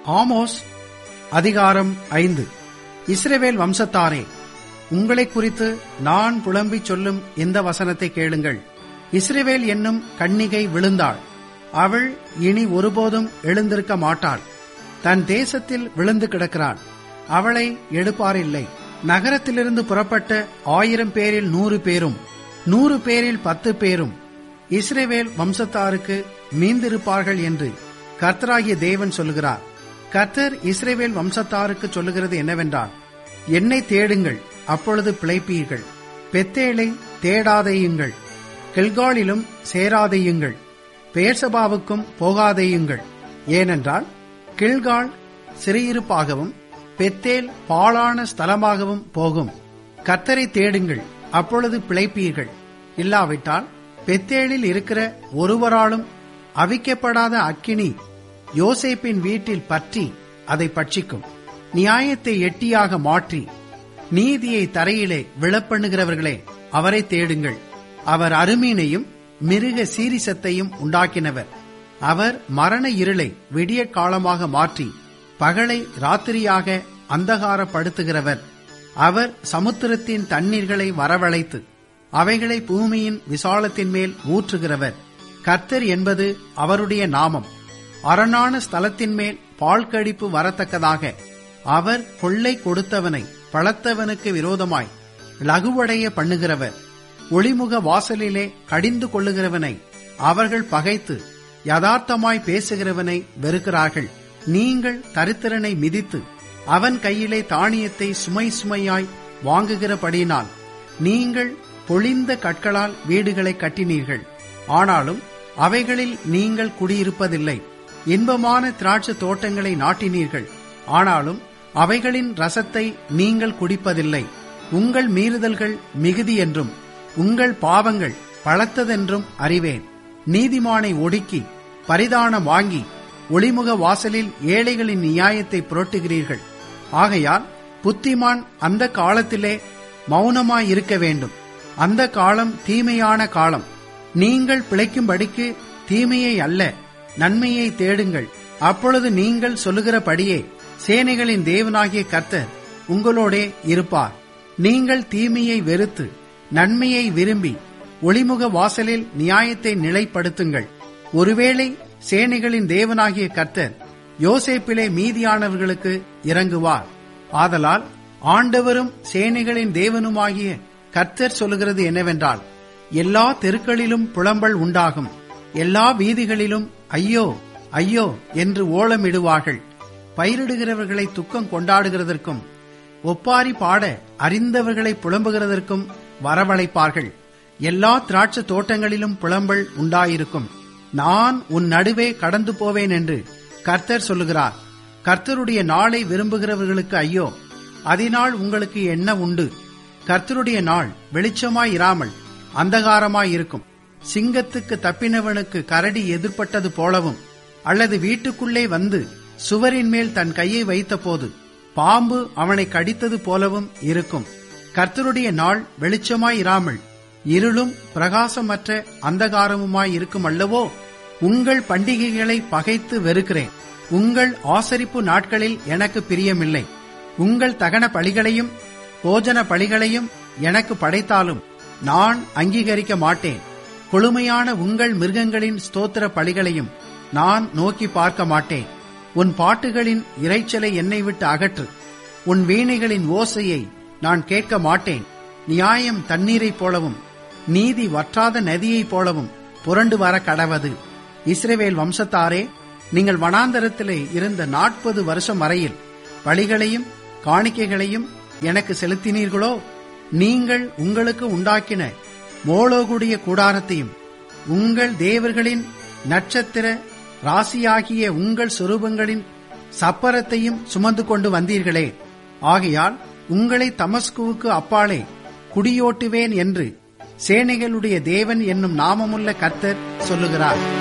Amos அதிகாரம் ஐந்து இஸ்ரவேல் வம்சத்தாரே உங்களை குறித்து நான் புலம்பிச் சொல்லும் இந்த வசனத்தை கேளுங்கள் இஸ்ரவேல் என்னும் கன்னிகை விழுந்தாள் அவள் இனி ஒருபோதும் எழுந்திருக்க மாட்டாள் தன் தேசத்தில் விழுந்து கிடக்கிறாள் அவளை எடுப்பாரில்லை நகரத்திலிருந்து புறப்பட்ட ஆயிரம் பேரில் நூறு பேரும் நூறு பேரில் பத்து பேரும் இஸ்ரேவேல் வம்சத்தாருக்கு மீந்திருப்பார்கள் என்று கர்த்தராகிய தேவன் சொல்லுகிறார் கர்த்தர் இஸ்ரேவேல் வம்சத்தாருக்கு சொல்லுகிறது என்னவென்றால் என்னை தேடுங்கள் அப்பொழுது பிழைப்பீர்கள் பெத்தேலை தேடாதேயுங்கள் கில்காலிலும் சேராதேயுங்கள் பேர்சபாவுக்கும் போகாதேயுங்கள் ஏனென்றால் கில்கால் சிறையிருப்பாகவும் பெத்தேல் பாழான ஸ்தலமாகவும் போகும் கர்த்தரை தேடுங்கள் அப்பொழுது பிழைப்பீர்கள் இல்லாவிட்டால் பெத்தேலில் இருக்கிற ஒருவராலும் அவிக்கப்படாத அக்கினி யோசேப்பின் வீட்டில் பற்றி அதை பட்சிக்கும் நியாயத்தை எட்டியாக மாற்றி நீதியை தரையிலே விழப்பண்ணுகிறவர்களே அவரை தேடுங்கள் அவர் அருமீனையும் மிருக சீரிசத்தையும் உண்டாக்கினவர் அவர் மரண இருளை விடிய காலமாக மாற்றி பகலை ராத்திரியாக அந்தகாரப்படுத்துகிறவர் அவர் சமுத்திரத்தின் தண்ணீர்களை வரவழைத்து அவைகளை பூமியின் விசாலத்தின் மேல் ஊற்றுகிறவர் கர்த்தர் என்பது அவருடைய நாமம் அரணான ஸ்தலத்தின் மேல் பால் கடிப்பு வரத்தக்கதாக அவர் கொள்ளை கொடுத்தவனை பழத்தவனுக்கு விரோதமாய் லகுவடைய பண்ணுகிறவர் ஒளிமுக வாசலிலே கடிந்து கொள்ளுகிறவனை அவர்கள் பகைத்து யதார்த்தமாய் பேசுகிறவனை வெறுக்கிறார்கள் நீங்கள் தரித்திரனை மிதித்து அவன் கையிலே தானியத்தை சுமை சுமையாய் வாங்குகிறபடியினால் நீங்கள் பொழிந்த கற்களால் வீடுகளை கட்டினீர்கள் ஆனாலும் அவைகளில் நீங்கள் குடியிருப்பதில்லை இன்பமான திராட்சை தோட்டங்களை நாட்டினீர்கள் ஆனாலும் அவைகளின் ரசத்தை நீங்கள் குடிப்பதில்லை உங்கள் மீறுதல்கள் மிகுதி என்றும் உங்கள் பாவங்கள் பழத்ததென்றும் அறிவேன் நீதிமானை ஒடுக்கி பரிதானம் வாங்கி ஒளிமுக வாசலில் ஏழைகளின் நியாயத்தை புரட்டுகிறீர்கள் ஆகையால் புத்திமான் அந்த காலத்திலே மௌனமாயிருக்க வேண்டும் அந்த காலம் தீமையான காலம் நீங்கள் பிழைக்கும்படிக்கு தீமையை அல்ல நன்மையை தேடுங்கள் அப்பொழுது நீங்கள் சொல்லுகிறபடியே சேனைகளின் தேவனாகிய கர்த்தர் உங்களோடே இருப்பார் நீங்கள் தீமையை வெறுத்து நன்மையை விரும்பி ஒளிமுக வாசலில் நியாயத்தை நிலைப்படுத்துங்கள் ஒருவேளை சேனைகளின் தேவனாகிய கர்த்தர் யோசேப்பிலே மீதியானவர்களுக்கு இறங்குவார் ஆதலால் ஆண்டவரும் சேனைகளின் தேவனுமாகிய கர்த்தர் சொல்லுகிறது என்னவென்றால் எல்லா தெருக்களிலும் புலம்பல் உண்டாகும் எல்லா வீதிகளிலும் ஐயோ ஐயோ என்று ஓலமிடுவார்கள் பயிரிடுகிறவர்களை துக்கம் கொண்டாடுகிறதற்கும் ஒப்பாரி பாட அறிந்தவர்களை புலம்புகிறதற்கும் வரவழைப்பார்கள் எல்லா திராட்சை தோட்டங்களிலும் புலம்பல் உண்டாயிருக்கும் நான் உன் நடுவே கடந்து போவேன் என்று கர்த்தர் சொல்லுகிறார் கர்த்தருடைய நாளை விரும்புகிறவர்களுக்கு ஐயோ அதனால் உங்களுக்கு என்ன உண்டு கர்த்தருடைய நாள் வெளிச்சமாயிராமல் அந்தகாரமாயிருக்கும் சிங்கத்துக்கு தப்பினவனுக்கு கரடி எதிர்பட்டது போலவும் அல்லது வீட்டுக்குள்ளே வந்து சுவரின் மேல் தன் கையை வைத்தபோது பாம்பு அவனை கடித்தது போலவும் இருக்கும் கர்த்தருடைய நாள் வெளிச்சமாயிராமல் இருளும் பிரகாசமற்ற அந்தகாரமுமாய் இருக்கும் அல்லவோ உங்கள் பண்டிகைகளை பகைத்து வெறுக்கிறேன் உங்கள் ஆசரிப்பு நாட்களில் எனக்கு பிரியமில்லை உங்கள் தகன பலிகளையும் போஜன பலிகளையும் எனக்கு படைத்தாலும் நான் அங்கீகரிக்க மாட்டேன் கொழுமையான உங்கள் மிருகங்களின் ஸ்தோத்திர பலிகளையும் நான் நோக்கி பார்க்க மாட்டேன் உன் பாட்டுகளின் இறைச்சலை என்னை விட்டு அகற்று உன் வீணைகளின் ஓசையை நான் கேட்க மாட்டேன் நியாயம் தண்ணீரைப் போலவும் நீதி வற்றாத நதியைப் போலவும் புரண்டு வர கடவது இஸ்ரேவேல் வம்சத்தாரே நீங்கள் வனாந்தரத்திலே இருந்த நாற்பது வருஷம் வரையில் பலிகளையும் காணிக்கைகளையும் எனக்கு செலுத்தினீர்களோ நீங்கள் உங்களுக்கு உண்டாக்கின மோளோகுடைய கூடாரத்தையும் உங்கள் தேவர்களின் நட்சத்திர ராசியாகிய உங்கள் சொரூபங்களின் சப்பரத்தையும் சுமந்து கொண்டு வந்தீர்களே ஆகையால் உங்களை தமஸ்குவுக்கு அப்பாலே குடியோட்டுவேன் என்று சேனைகளுடைய தேவன் என்னும் நாமமுள்ள கர்த்தர் சொல்லுகிறார்